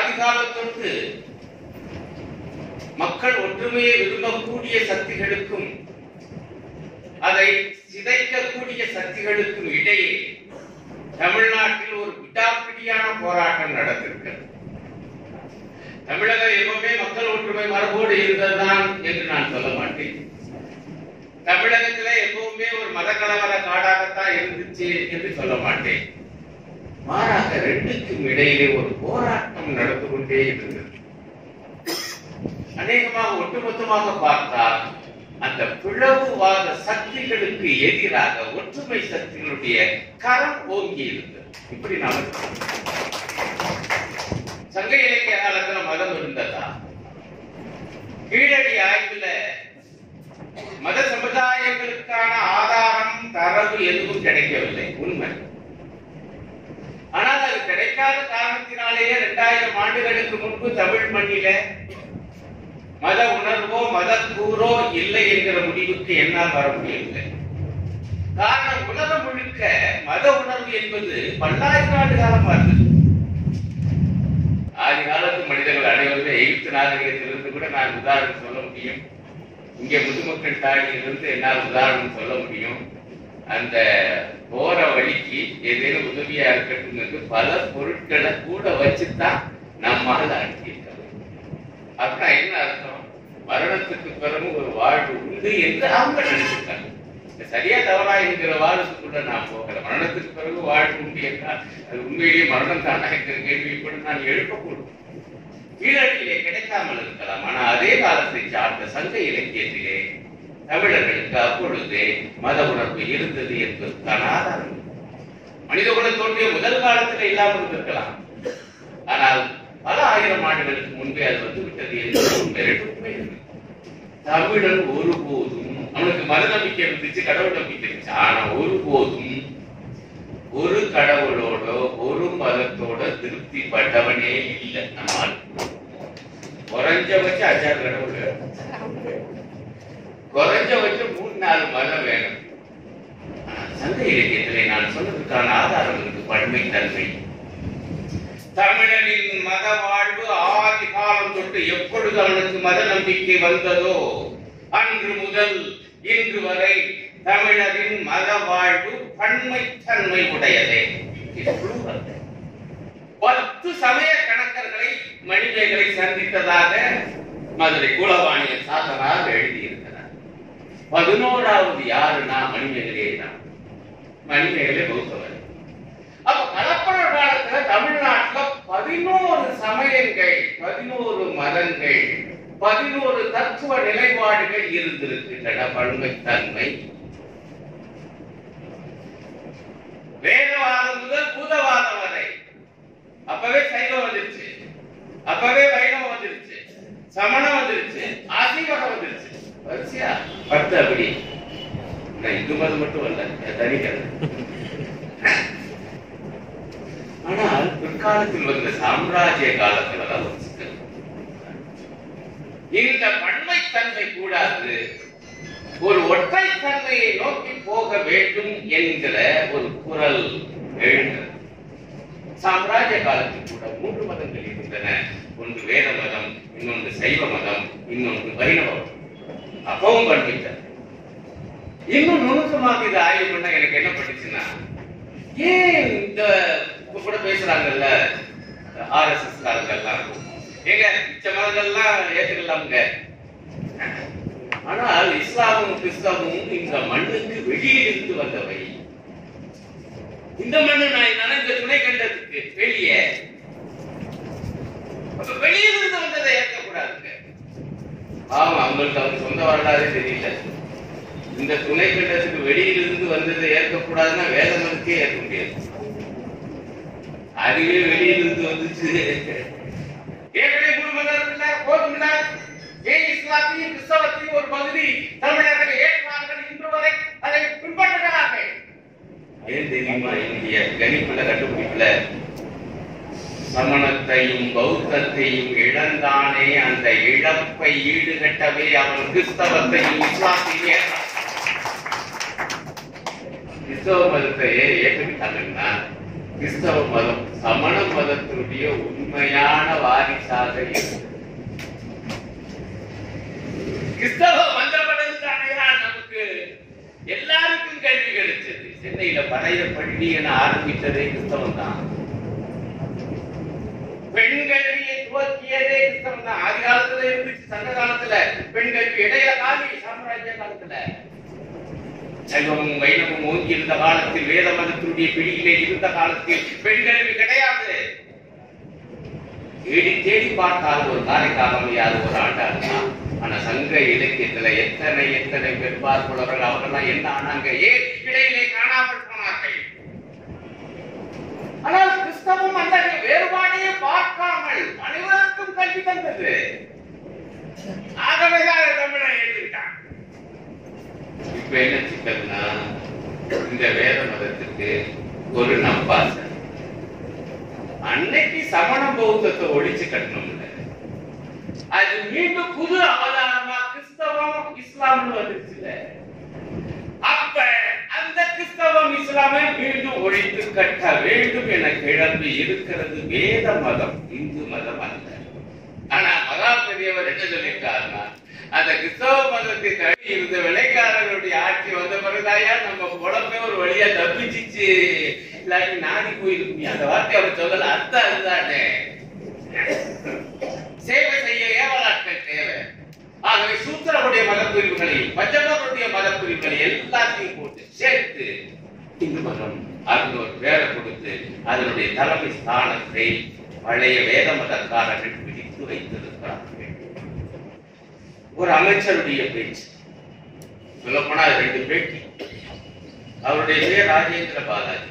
ஆதி காலத்தொட்டு மக்கள் ஒற்றுமையை விரும்பக்கூடிய சக்திகளுக்கும் அதை சிதைக்கக்கூடிய சக்திகளுக்கும் இடையே தமிழ்நாட்டில் ஒரு விடாப்பிடியான போராட்டம் நடந்திருக்கிறது தமிழகம் எப்பவுமே மக்கள் ஒற்றுமை மரபோடு இருந்ததுதான் என்று நான் சொல்ல மாட்டேன் தமிழகத்திலே எப்பவுமே ஒரு மத கலவர காடாகத்தான் இருந்துச்சு என்று சொல்ல மாட்டேன் மாறாக ரெண்டுக்கும் இடையிலே ஒரு போராட்டம் நடந்து கொண்டே இருந்தது அநேகமாக ஒட்டுமொத்தமாக பார்த்தால் அந்த பிளவுவாத சக்திகளுக்கு எதிராக ஒற்றுமை சக்திகளுடைய கரம் ஓங்கி இருந்தது இப்படி நாம் சங்க இலக்கிய காலத்துல மதம் இருந்ததா கீழடி ஆய்வுல மத சமுதாயங்களுக்கான ஆதாரம் தரவு எதுவும் கிடைக்கவில்லை உண்மை ஆனால் அது கிடைக்காத காரணத்தினாலேயே இரண்டாயிரம் ஆண்டுகளுக்கு முன்பு தமிழ் மண்ணில மத உணர்வோ மத கூறோ இல்லை என்கிற முடிவுக்கு என்னால் வர முடியவில்லை காரணம் உலகம் முழுக்க மத உணர்வு என்பது பல்லாயிரம் ஆண்டு காலமா இருந்தது ஆதி காலத்து மனிதர்கள் அனைவருமே எகிப்து நாகரிகத்திலிருந்து கூட நான் உதாரணம் சொல்ல முடியும் இங்கே முதுமக்கள் தாழியிலிருந்து என்னால் உதாரணம் சொல்ல முடியும் அந்த போற வழிக்கு ஏதேனும் உதவியா இருக்கட்டும் என்று பல பொருட்களை கூட வச்சுதான் நம்மால் அனுப்பியிருக்கிறோம் அப்படின்னா என்ன அர்த்தம் மரணத்துக்கு பிறகு ஒரு வாழ்வு உண்டு என்று அவங்க நினைச்சிருக்காங்க இந்த சரியா தவறா என்கிற வாழ்வுக்குள்ள நான் போகல மரணத்துக்கு பிறகு வாழ்வு உண்டு என்றால் அது உண்மையிலேயே மரணம் தானா என்கிற கேள்வி கூட நான் எழுப்பக்கூடும் கீழடியிலே கிடைக்காமல் இருக்கலாம் ஆனா அதே காலத்தை சார்ந்த சங்க இலக்கியத்திலே தமிழர்களுக்கு அப்பொழுதே மத உணர்வு இருந்தது என்பதற்கான ஆதாரம் மனித குலம் தோன்றிய முதல் காலத்தில் இல்லாமல் இருந்திருக்கலாம் ஆனால் பல ஆயிரம் ஆண்டுகளுக்கு முன்பே அது வந்து விட்டது என்பது உண்மை உண்மை இருக்கு. தமிழன் ஒருபோதும் அவனுக்கு மத நம்பிக்கை இருந்துச்சு கடவுள் நம்பிக்கை இருந்துச்சு ஆனா ஒருபோதும் ஒரு கடவுளோட ஒரு மதத்தோட திருப்தி பட்டவனே இல்லை நம்மால் குறைஞ்சபட்சம் அஞ்சாறு கடவுள் வேணும். குறைஞ்சபட்சம் மூணு நாலு மதம் வேணும் ஆனா, சங்க இலக்கியத்திலே நான் சொன்னதுக்கான ஆதாரம் இருக்கு பன்மை தன்மை தமிழரின் மத வாழ்வு ஆதி காலம் தொட்டு எப்பொழுது அவனுக்கு மத நம்பிக்கை வந்ததோ அன்று முதல் இன்று வரை தமிழரின் மத வாழ்வு பன்மைத்தன்மை உடையதே இது plural. பத்து சமய கணக்கர்களை மணிமேகலை சந்தித்ததாக மதுரை குலவாணியர் சாசனாக எழுதியிருக்கிறார் பதினோராவது யாருன்னா மணிமேகலையை தான் மணிமேகலை பௌத்தவர் அப்ப கலப்பட காலத்துல தமிழ்நாட்டுல பதினோரு சமயங்கள் பதினோரு மதங்கள் பதினோரு தத்துவ நிலைப்பாடுகள் இருந்திருக்கின்றன பன்மைத்தன்மை வேதவாதம் முதல் பூதவாதம் வரை அப்பவே சைவம் வந்துருச்சு அப்பவே வைணவம் வந்துருச்சு சமணம் வந்துருச்சு ஆசீவகம் வந்துருச்சு வரிசையா பத்து அப்படி நான் இந்து மதம் மட்டும் அல்ல தனிக்கிறது ஆனால் பிற்காலத்தில் வந்த சாம்ராஜ்ய காலத்துல தான் ஒரு சிக்கல். இந்த பன்மைத்தன்மை கூடாது ஒரு ஒற்றைத்தன்மையை நோக்கி போக வேண்டும் என்கிற ஒரு குரல் எழுந்தது சாம்ராஜ்ய காலத்தில் கூட மூன்று மதங்கள் இருந்தன ஒன்று வேத மதம் இன்னொன்று சைவ மதம் இன்னொன்று வைணவ மதம் அப்பவும் பன்மைத்தன்மை இன்னும் நுணுக்கமாக இதை ஆய்வு பண்ண எனக்கு என்ன பட்டுச்சுன்னா ஏன் இந்த இப்ப கூட பேசுறாங்கல்ல ஆர்எஸ்எஸ் காரங்கெல்லாம் ஏங்க மிச்ச மதங்கள்லாம் ஏத்துக்கலாமுங்க ஆனால் இஸ்லாமும் கிறிஸ்தவமும் இந்த மண்ணுக்கு வெளியிலிருந்து வந்தவை இந்த மண்ணு நான் இந்த துணை கண்டத்துக்கு வெளியே அப்ப வெளியிலிருந்து வந்ததை ஏற்கக்கூடாதுங்க ஆமா அவங்களுக்கு அவங்க சொந்த வரலாறே தெரியல இந்த துணை கண்டத்துக்கு வெளியிலிருந்து வந்ததை ஏற்கக்கூடாதுன்னா வேத மதத்தையே ஏற்க முடியாது அதுவே வெளியிலிருந்து வந்துச்சு ஏற்கனவே மூணு மதம் இருக்குல்ல போதும்ல ஏன் இஸ்லாத்தையும் கிறிஸ்தவத்தையும் ஒரு பகுதி தமிழர்கள் ஏற்றார்கள் இன்று வரை அதை பின்பற்றுகிறார்கள் ஏன் தெரியுமா இந்திய கணிப்புல கண்டுபிடிப்புல சமணத்தையும் பௌத்தத்தையும் இழந்தானே அந்த இழப்பை ஈடுகட்டவே அவன் கிறிஸ்தவத்தையும் இஸ்லாத்தையும் ஏற்றான் கிறிஸ்தவ மதத்தை ஏற்றுக்கிட்டாங்கன்னா கிறிஸ்தவ மதம் சமண மதத்தினுடைய உண்மையான வாரிசாக இருக்கு கிறிஸ்தவ மந்திரப்படம் தானே நமக்கு எல்லாருக்கும் கல்வி கிடைச்சது சென்னையில பழைய பள்ளி என ஆரம்பித்ததே கிறிஸ்தவம் தான் பெண் கல்வியை துவக்கியதே கிறிஸ்தவம் தான் ஆதி காலத்துல இருந்துச்சு சங்க காலத்துல பெண் கல்வி இடையில காலி சாம்ராஜ்ய காலத்துல சைவமும் வைணவமும் ஓங்கி இருந்த காலத்தில் வேத மதத்தினுடைய பிடியிலே இருந்த காலத்தில் பெண் கல்வி கிடையாது தேடி தேடி பார்த்தால் ஒரு காரைக்காலம் யாரு ஒரு ஆண்டாள் தான் ஆனா சங்க இலக்கியத்துல எத்தனை எத்தனை பெரும்பார் புலவர்கள் அவர்கள்லாம் என்ன ஆனாங்க ஏன் இடையிலே காணாமல் போனார்கள் ஆனால் கிறிஸ்தவம் அந்த வேறுபாடையே பார்க்காமல் அனைவருக்கும் கல்வி தந்தது ஆகவேதான் தமிழன் எழுதிட்டான் இப்ப என்ன சிக்கல்னா இந்த வேத மதத்துக்கு ஒரு நம்பாசை அன்னைக்கு சமண பௌத்தத்தை ஒழிச்சு கட்டணும்ல அது மீண்டும் புது அவதாரமா கிறிஸ்தவம் இஸ்லாம்னு வந்துருச்சுல அப்ப அந்த கிறிஸ்தவம் இஸ்லாமை மீண்டும் ஒழித்து கட்ட வேண்டும் என கிளம்பி இருக்கிறது வேத மதம் இந்து மதம் அல்ல ஆனா மகா பெரியவர் என்ன சொல்லியிருக்காருன்னா அந்த கிறிஸ்தவ மதத்தை தள்ளி இருந்த விலைக்காரர்களுடைய ஆட்சி வந்த பிறகுதாயா நம்ம குழப்பமே ஒரு வழியா தப்பிச்சிச்சு இல்லாட்டி நாடி போயிருக்கும் அந்த வார்த்தை அவர் சொல்லல அர்த்தம் அதுதானே சேவை செய்ய ஏவலாட்கள் தேவை ஆகவே சூத்திரனுடைய மதப்பிரிவுகளையும் பஞ்சமருடைய மதப்பிரிவுகளை எல்லாத்தையும் போட்டு சேர்த்து இந்து மதம் அதுக்கு ஒரு பேரை கொடுத்து அதனுடைய தலைமை ஸ்தானத்தை பழைய வேத மதக்காரர்கள் பிடித்து வைத்திருக்கிறார்கள் ஒரு அமைச்சருடைய பேச்சு சொல்ல போனா அது ரெண்டு பேட்டி அவருடைய பேர் ராஜேந்திர பாலாஜி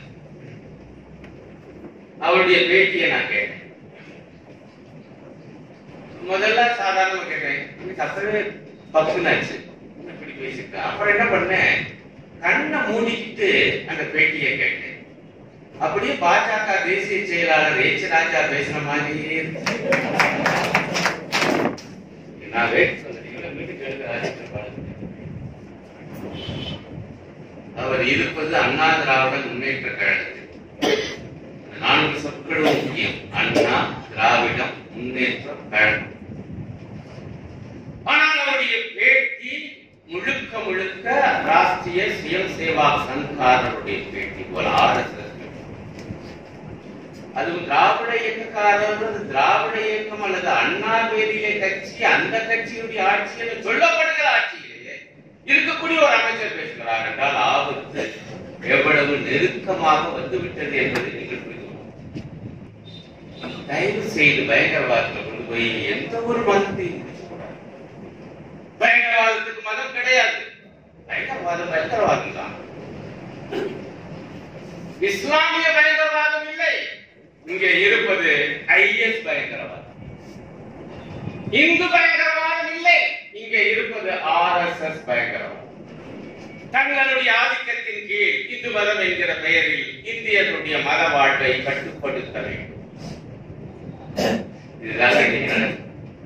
அவருடைய பேட்டியை நான் கேட்டேன் முதல்ல சாதாரணமா கேட்டேன் எனக்கு அப்பவே பப்புனாச்சு இப்படி பேசிட்டு அப்புறம் என்ன பண்ணேன் கண்ணை மூடிக்கிட்டு அந்த பேட்டியை கேட்டேன் அப்படியே பாஜக தேசிய செயலாளர் எச் ராஜா பேசின மாதிரியே இருந்துச்சு. நான் வெயிட் சொன்னீங்களா மீண்டும் கேளுங்க ராஜேந்திர பாலாஜி அவர் இருப்பது அண்ணா திராவிட முன்னேற்ற கழகத்தில் நான்கு சொற்களும் முக்கியம் அண்ணா திராவிடம் முன்னேற்ற கழகம் ஆனால் அவருடைய பேட்டி முழுக்க முழுக்க ராஷ்டிரிய சுயம் சேவா சங்காரருடைய பேட்டி ஒரு ஆர்எஸ்எஸ் அதுவும் திராவிட இயக்கக்காரர் அது திராவிட இயக்கம் அல்லது அண்ணா வேதியிலே கட்சி அந்த கட்சியுடைய ஆட்சி என்று சொல்லப்படுகிற ஆட்சியிலேயே இருக்கக்கூடிய ஒரு அமைச்சர் பேசுகிறார் என்றால் ஆபத்து எவ்வளவு நெருக்கமாக வந்துவிட்டது என்பதை நீங்கள் புரிந்து கொள்ளலாம். தயவு செய்து பயங்கரவாதத்தை கொண்டு போய் எந்த ஒரு மதத்தையும் முடிச்சுக்கூடாது. பயங்கரவாதத்துக்கு மதம் கிடையாது பயங்கரவாதம் பயங்கரவாதம் தான் இஸ்லாமிய பயங்கரவாதம் இல்லை இங்கே இருப்பது ஐஎஸ் பயங்கரவாதம் இந்து பயங்கரவாதம் இல்லை இங்கே இருப்பது ஆர்எஸ்எஸ் பயங்கரவாதம் தங்களுடைய ஆதிக்கத்தின் கீழ் இந்து மதம் என்கிற பெயரில் இந்தியர்களுடைய மத வாழ்வை கட்டுப்படுத்த வேண்டும் இதுதான் இன்னைக்கு நடக்குது.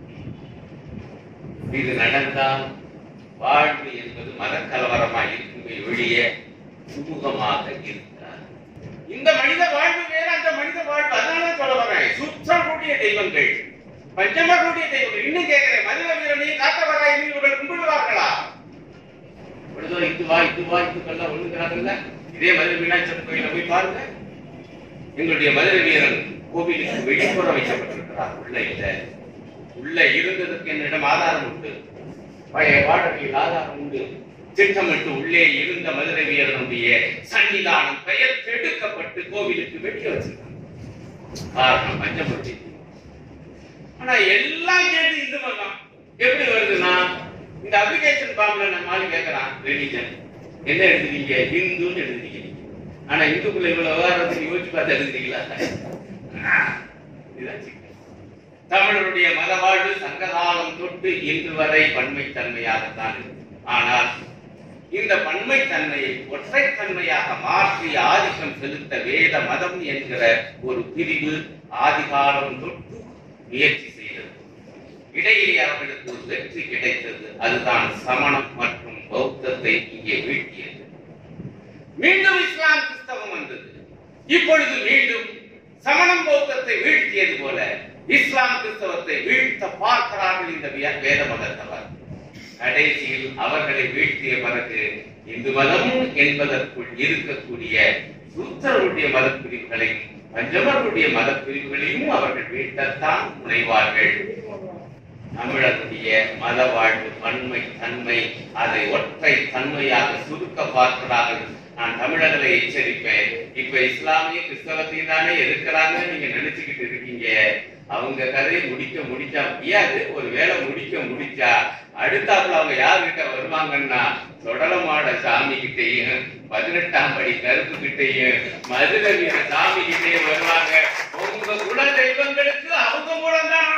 இது நடந்தால் வாழ்வு என்பது மதக்கலவரமாக இருக்குமே ஒழிய சுமூகமாக இருக்கிறார் இந்த மனித வாழ்வு வேற அந்த மனித வாழ்வு அதனால சொல்ல வரேன் சுற்றக்கூடிய தெய்வங்கள் பஞ்சமர்களுடைய தெய்வங்கள் இன்னும் கேட்கிறேன் மனித வீரனையும் காத்தவராய் இவர்கள் கும்பிடுவார்களா பொழுதோ இதுவா இதுவா இதுக்கெல்லாம் ஒண்ணுங்கிறாங்கல்ல இதே மதுரை மீனாட்சி கோயில போய் பாருங்க எங்களுடைய மதுரை வீரன் கோவிலுக்கு வெளிப்புற வைக்கப்பட்டிருக்கிறார் உள்ள இல்ல உள்ள இருந்ததற்கு என்னிடம் ஆதாரம் உண்டு பழைய பாடல்களில் ஆதாரம் உண்டு திட்டமிட்டு உள்ளே இருந்த மதுரை வீரனுடைய சன்னிதானம் பெயர் கெடுக்கப்பட்டு கோவிலுக்கு வெளியே வச்சிருக்காங்க காரணம் பஞ்சமூர்த்தி ஆனா எல்லாம் சேர்ந்து இந்து மதம் எப்படி வருதுன்னா இந்த அப்ளிகேஷன் ஃபார்ம்ல நம்ம ஆளு கேட்கறான் ரிலிஜன் என்ன எழுதுறீங்க ஹிந்துன்னு எழுதுறீங்க நீங்க. ஆனா இந்துக்குள்ள இவ்வளவு விவகாரத்துக்கு யோசிச்சு பார்த்து எழுதுறீங்களா ஆ, இதுதான் சிக்கல். தமிழருடைய மத வாழ்வு சங்ககாலம் தொட்டு இன்று வரை பன்மைத்தன்மையாகத்தான் இருக்கு ஆனால் இந்த பன்மைத்தன்மையை ஒற்றைத்தன்மையாக மாற்றி ஆதிக்கம் செலுத்த வேத மதம் என்கிற ஒரு பிரிவு ஆதிகாலம் தொட்டு முயற்சி செய்தது இடையிலே அவர்களுக்கு ஒரு வெற்றி கிடைத்தது அதுதான் சமணம் மற்றும் பௌத்தத்தை இங்கே வீழ்த்தியது மீண்டும் இஸ்லாம் கிறிஸ்தவம் வந்தது இப்பொழுது மீண்டும் சமணம் பௌத்தத்தை வீழ்த்தியது போல இஸ்லாம் கிறிஸ்தவத்தை வீழ்த்த பார்க்கிறார்கள் இந்த வே- வேத மதத்தவர் கடைசியில் அவர்களை வீழ்த்திய பிறகு இந்து மதம் என்பதற்குள் இருக்கக்கூடிய சூத்திரருடைய மதப்பிரிவுகளையும் பஞ்சமருடைய மதப்பிரிவுகளையும் அவர்கள் வீழ்த்தத்தான் முனைவார்கள் தமிழருடைய மத வாழ்வு பன்மை தன்மை அதை ஒற்றை தன்மையாக சுருக்க பார்க்கிறார்கள் நான் தமிழர்களை எச்சரிப்பேன் இப்ப இஸ்லாமிய கிறிஸ்தவத்தையும் தானே எதிர்க்கிறாங்க நீங்க நினைச்சுக்கிட்டு இருக்கீங்க அவங்க கதையை முடிக்க முடிச்சா முடியாது ஒரு வேளை முடிக்க முடிச்சா அடுத்தாப்புல அவங்க யாருகிட்ட வருவாங்கன்னா தொடலமாட சாமி கிட்டையும் பதினெட்டாம் படி கருப்பு கிட்டையும் மதுரை வீர சாமி கிட்டையும் வருவாங்க உங்க குல தெய்வங்களுக்கு அவங்க மூலம் தான்